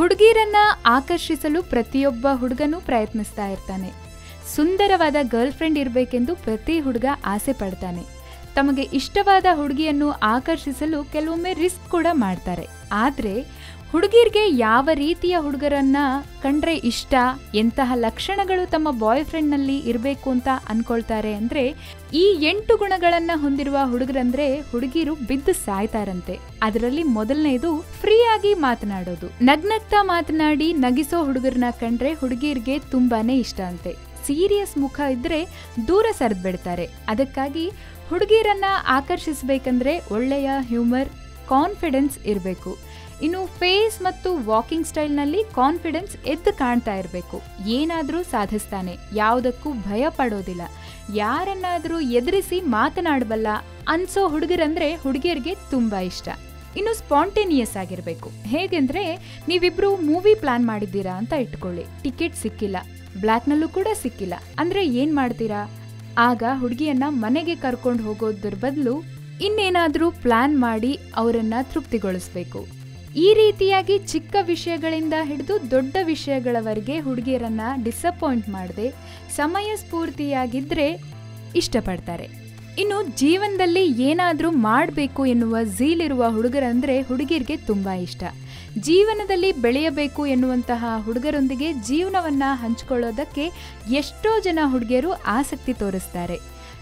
ಹುಡುಗಿರನ್ನ ಆಕರ್ಷಿಸಲು ಪ್ರತಿಯೊಬ್ಬ ಹುಡುಗನೂ ಪ್ರಯತ್ನಿಸ್ತಾ ಇರ್ತಾನೆ ಸುಂದರವಾದ ಗರ್ಲ್ ಫ್ರೆಂಡ್ ಇರಬೇಕೆಂದು ಪ್ರತಿ ಹುಡುಗ ಆಸೆ ಪಡ್ತಾನೆ ತಮಗೆ ಇಷ್ಟವಾದ ಹುಡುಗಿಯನ್ನು ಆಕರ್ಷಿಸಲು ಕೆಲವೊಮ್ಮೆ ರಿಸ್ಕ್ ಕೂಡ ಮಾಡ್ತಾರೆ ಆದರೆ ಹುಡುಗಿರ್ಗೆ ಯಾವ ರೀತಿಯ ಹುಡುಗರನ್ನ ಕಂಡ್ರೆ ಇಷ್ಟ ಎಂತಹ ಲಕ್ಷಣಗಳು ತಮ್ಮ ಬಾಯ್ ಫ್ರೆಂಡ್ನಲ್ಲಿ ಇರಬೇಕು ಅಂತ ಅನ್ಕೊಳ್ತಾರೆ ಅಂದ್ರೆ ಈ ಎಂಟು ಗುಣಗಳನ್ನ ಹೊಂದಿರುವ ಹುಡುಗರಂದ್ರೆ ಹುಡುಗಿರು ಬಿದ್ದು ಸಾಯ್ತಾರಂತೆ ಅದರಲ್ಲಿ ಮೊದಲನೇದು ಫ್ರೀ ಆಗಿ ಮಾತನಾಡೋದು ನಗ್ನಗ್ತಾ ಮಾತನಾಡಿ ನಗಿಸೋ ಹುಡುಗರನ್ನ ಕಂಡ್ರೆ ಹುಡುಗಿರ್ಗೆ ತುಂಬಾನೇ ಇಷ್ಟ ಅಂತೆ ಸೀರಿಯಸ್ ಮುಖ ಇದ್ರೆ ದೂರ ಸರಿದ್ ಬಿಡ್ತಾರೆ ಅದಕ್ಕಾಗಿ ಹುಡುಗಿರನ್ನ ಆಕರ್ಷಿಸಬೇಕಂದ್ರೆ ಒಳ್ಳೆಯ ಹ್ಯೂಮರ್ ಕಾನ್ಫಿಡೆನ್ಸ್ ಇರಬೇಕು ಇನ್ನು ಫೇಸ್ ಮತ್ತು ವಾಕಿಂಗ್ ಸ್ಟೈಲ್ನಲ್ಲಿ ಕಾನ್ಫಿಡೆನ್ಸ್ ಎದ್ದು ಕಾಣ್ತಾ ಇರಬೇಕು ಏನಾದರೂ ಸಾಧಿಸ್ತಾನೆ ಯಾವುದಕ್ಕೂ ಭಯ ಪಡೋದಿಲ್ಲ ಯಾರನ್ನಾದರೂ ಎದುರಿಸಿ ಮಾತನಾಡಬಲ್ಲ ಅನ್ಸೋ ಹುಡುಗರಂದ್ರೆ ಹುಡುಗಿಯರಿಗೆ ತುಂಬಾ ಇಷ್ಟ ಇನ್ನು ಸ್ಪಾಂಟೇನಿಯಸ್ ಆಗಿರಬೇಕು ಹೇಗೆಂದ್ರೆ ನೀವಿಬ್ರು ಮೂವಿ ಪ್ಲಾನ್ ಮಾಡಿದ್ದೀರಾ ಅಂತ ಇಟ್ಕೊಳ್ಳಿ ಟಿಕೆಟ್ ಸಿಕ್ಕಿಲ್ಲ ಬ್ಲ್ಯಾಕ್ನಲ್ಲೂ ಕೂಡ ಸಿಕ್ಕಿಲ್ಲ ಅಂದ್ರೆ ಏನ್ ಮಾಡ್ತೀರಾ ಆಗ ಹುಡುಗಿಯನ್ನ ಮನೆಗೆ ಕರ್ಕೊಂಡು ಹೋಗೋದ್ರ ಬದಲು ಇನ್ನೇನಾದ್ರೂ ಪ್ಲಾನ್ ಮಾಡಿ ಅವರನ್ನ ತೃಪ್ತಿಗೊಳಿಸ್ಬೇಕು ಈ ರೀತಿಯಾಗಿ ಚಿಕ್ಕ ವಿಷಯಗಳಿಂದ ಹಿಡಿದು ದೊಡ್ಡ ವಿಷಯಗಳವರೆಗೆ ಹುಡುಗಿಯರನ್ನ ಡಿಸಪಾಯಿಂಟ್ ಮಾಡದೆ ಸಮಯ ಸ್ಫೂರ್ತಿಯಾಗಿದ್ರೆ ಇಷ್ಟಪಡ್ತಾರೆ ಇನ್ನು ಜೀವನದಲ್ಲಿ ಏನಾದರೂ ಮಾಡಬೇಕು ಎನ್ನುವ ಝೀಲಿರುವ ಹುಡುಗರಂದ್ರೆ ಹುಡುಗಿಯರಿಗೆ ತುಂಬಾ ಇಷ್ಟ ಜೀವನದಲ್ಲಿ ಬೆಳೆಯಬೇಕು ಎನ್ನುವಂತಹ ಹುಡುಗರೊಂದಿಗೆ ಜೀವನವನ್ನ ಹಂಚಿಕೊಳ್ಳೋದಕ್ಕೆ ಎಷ್ಟೋ ಜನ ಹುಡುಗಿಯರು ಆಸಕ್ತಿ ತೋರಿಸ್ತಾರೆ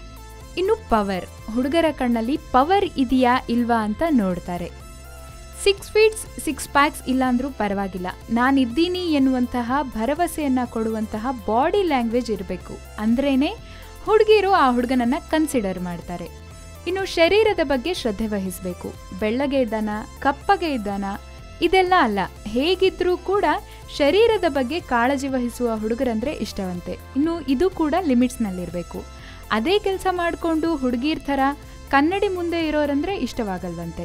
ಇನ್ನು ಪವರ್ ಹುಡುಗರ ಕಣ್ಣಲ್ಲಿ ಪವರ್ ಇದೆಯಾ ಇಲ್ವಾ ಅಂತ ನೋಡ್ತಾರೆ ಸಿಕ್ಸ್ ಫೀಟ್ಸ್ ಸಿಕ್ಸ್ ಪ್ಯಾಕ್ಸ್ ಇಲ್ಲಾಂದ್ರೂ ಪರವಾಗಿಲ್ಲ ನಾನಿದ್ದೀನಿ ಎನ್ನುವಂತಹ ಭರವಸೆಯನ್ನ ಕೊಡುವಂತಹ ಬಾಡಿ ಲ್ಯಾಂಗ್ವೇಜ್ ಇರಬೇಕು ಅಂದ್ರೇನೆ ಹುಡುಗಿರು ಆ ಹುಡುಗನನ್ನ ಕನ್ಸಿಡರ್ ಮಾಡ್ತಾರೆ ಇನ್ನು ಶರೀರದ ಬಗ್ಗೆ ಶ್ರದ್ಧೆ ವಹಿಸಬೇಕು ಬೆಳ್ಳಗೆ ಇದ್ದಾನ ಕಪ್ಪಗೆ ಇದ್ದಾನ ಇದೆಲ್ಲ ಅಲ್ಲ ಹೇಗಿದ್ರೂ ಕೂಡ ಶರೀರದ ಬಗ್ಗೆ ಕಾಳಜಿ ವಹಿಸುವ ಹುಡುಗರಂದ್ರೆ ಇಷ್ಟವಂತೆ ಇನ್ನು ಇದು ಕೂಡ ಲಿಮಿಟ್ಸ್ನಲ್ಲಿರಬೇಕು ಅದೇ ಕೆಲಸ ಮಾಡಿಕೊಂಡು ಹುಡುಗಿರ್ ಥರ ಕನ್ನಡಿ ಮುಂದೆ ಇರೋರಂದ್ರೆ ಇಷ್ಟವಾಗಲ್ವಂತೆ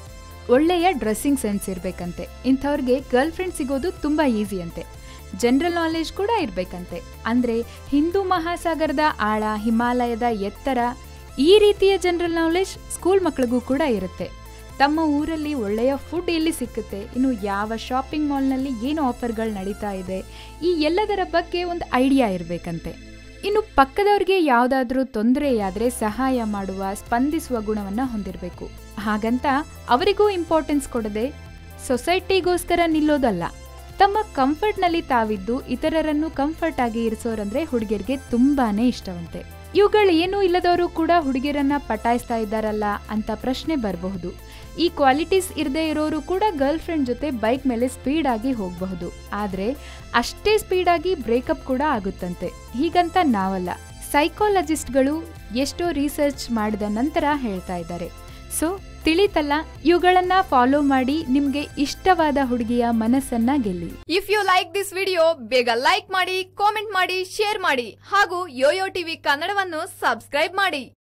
ಒಳ್ಳೆಯ ಡ್ರೆಸ್ಸಿಂಗ್ ಸೆನ್ಸ್ ಇರಬೇಕಂತೆ ಇಂಥವ್ರಿಗೆ ಗರ್ಲ್ ಫ್ರೆಂಡ್ ಸಿಗೋದು ತುಂಬ ಈಸಿ ಅಂತೆ ಜನರಲ್ ನಾಲೆಜ್ ಕೂಡ ಇರಬೇಕಂತೆ ಅಂದರೆ ಹಿಂದೂ ಮಹಾಸಾಗರದ ಆಳ ಹಿಮಾಲಯದ ಎತ್ತರ ಈ ರೀತಿಯ ಜನರಲ್ ನಾಲೆಜ್ ಸ್ಕೂಲ್ ಮಕ್ಕಳಿಗೂ ಕೂಡ ಇರುತ್ತೆ ತಮ್ಮ ಊರಲ್ಲಿ ಒಳ್ಳೆಯ ಫುಡ್ ಎಲ್ಲಿ ಸಿಕ್ಕುತ್ತೆ ಇನ್ನು ಯಾವ ಶಾಪಿಂಗ್ ಮಾಲ್ನಲ್ಲಿ ಏನು ಆಫರ್ಗಳು ನಡೀತಾ ಇದೆ ಈ ಎಲ್ಲದರ ಬಗ್ಗೆ ಒಂದು ಐಡಿಯಾ ಇರಬೇಕಂತೆ ಇನ್ನು ಪಕ್ಕದವ್ರಿಗೆ ಯಾವುದಾದ್ರೂ ತೊಂದರೆಯಾದರೆ ಸಹಾಯ ಮಾಡುವ ಸ್ಪಂದಿಸುವ ಗುಣವನ್ನು ಹೊಂದಿರಬೇಕು ಹಾಗಂತ ಅವರಿಗೂ ಇಂಪಾರ್ಟೆನ್ಸ್ ಕೊಡದೆ ಸೊಸೈಟಿಗೋಸ್ಕರ ನಿಲ್ಲೋದಲ್ಲ ತಮ್ಮ ಕಂಫರ್ಟ್ನಲ್ಲಿ ತಾವಿದ್ದು ಇತರರನ್ನು ಕಂಫರ್ಟ್ ಆಗಿ ಇರಿಸೋರಂದ್ರೆ ಹುಡುಗಿಯರಿಗೆ ತುಂಬಾನೇ ಇಷ್ಟವಂತೆ ಇವುಗಳು ಏನೂ ಇಲ್ಲದವರು ಕೂಡ ಹುಡುಗಿಯರನ್ನ ಪಟಾಯಿಸ್ತಾ ಇದ್ದಾರಲ್ಲ ಅಂತ ಪ್ರಶ್ನೆ ಬರಬಹುದು ಈ ಕ್ವಾಲಿಟೀಸ್ ಇರದೇ ಇರೋರು ಕೂಡ ಗರ್ಲ್ ಫ್ರೆಂಡ್ ಜೊತೆ ಬೈಕ್ ಮೇಲೆ ಸ್ಪೀಡ್ ಆಗಿ ಹೋಗಬಹುದು ಆದ್ರೆ ಅಷ್ಟೇ ಸ್ಪೀಡ್ ಆಗಿ ಬ್ರೇಕಪ್ ಕೂಡ ಆಗುತ್ತಂತೆ ಹೀಗಂತ ನಾವಲ್ಲ ಸೈಕಾಲಜಿಸ್ಟ್ಗಳು ಎಷ್ಟೋ ರಿಸರ್ಚ್ ಮಾಡಿದ ನಂತರ ಹೇಳ್ತಾ ಇದ್ದಾರೆ ಸೊ ತಿಳಿತಲ್ಲ ಇವುಗಳನ್ನ ಫಾಲೋ ಮಾಡಿ ನಿಮ್ಗೆ ಇಷ್ಟವಾದ ಹುಡುಗಿಯ ಮನಸ್ಸನ್ನ ಗೆಲ್ಲಿ if you like this video ಬೇಗ ಲೈಕ್ ಮಾಡಿ ಕಾಮೆಂಟ್ ಮಾಡಿ ಶೇರ್ ಮಾಡಿ ಹಾಗೂ ಯೋಯೋ ಟಿವಿ ಕನ್ನಡವನ್ನು ಸಬ್ಸ್ಕ್ರೈಬ್ ಮಾಡಿ